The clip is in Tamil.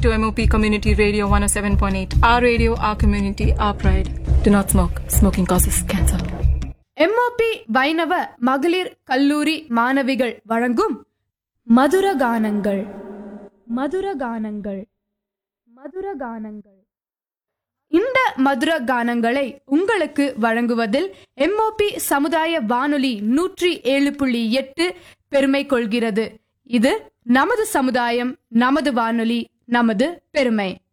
to MOP Community Radio 107.8. Our radio, our community, our pride. Do not smoke. Smoking causes cancer. MOP Vaishnav மகளிர் கல்லூரி மாணவிகள் வழங்கும் மதுரகானங்கள் மதுரகானங்கள் மதுரகானங்கள் இந்த மதுர கானங்களை உங்களுக்கு வழங்குவதில் எம்ஓபி சமுதாய வானொலி நூற்றி ஏழு புள்ளி எட்டு பெருமை கொள்கிறது இது நமது சமுதாயம் நமது வானொலி நமது பெருமை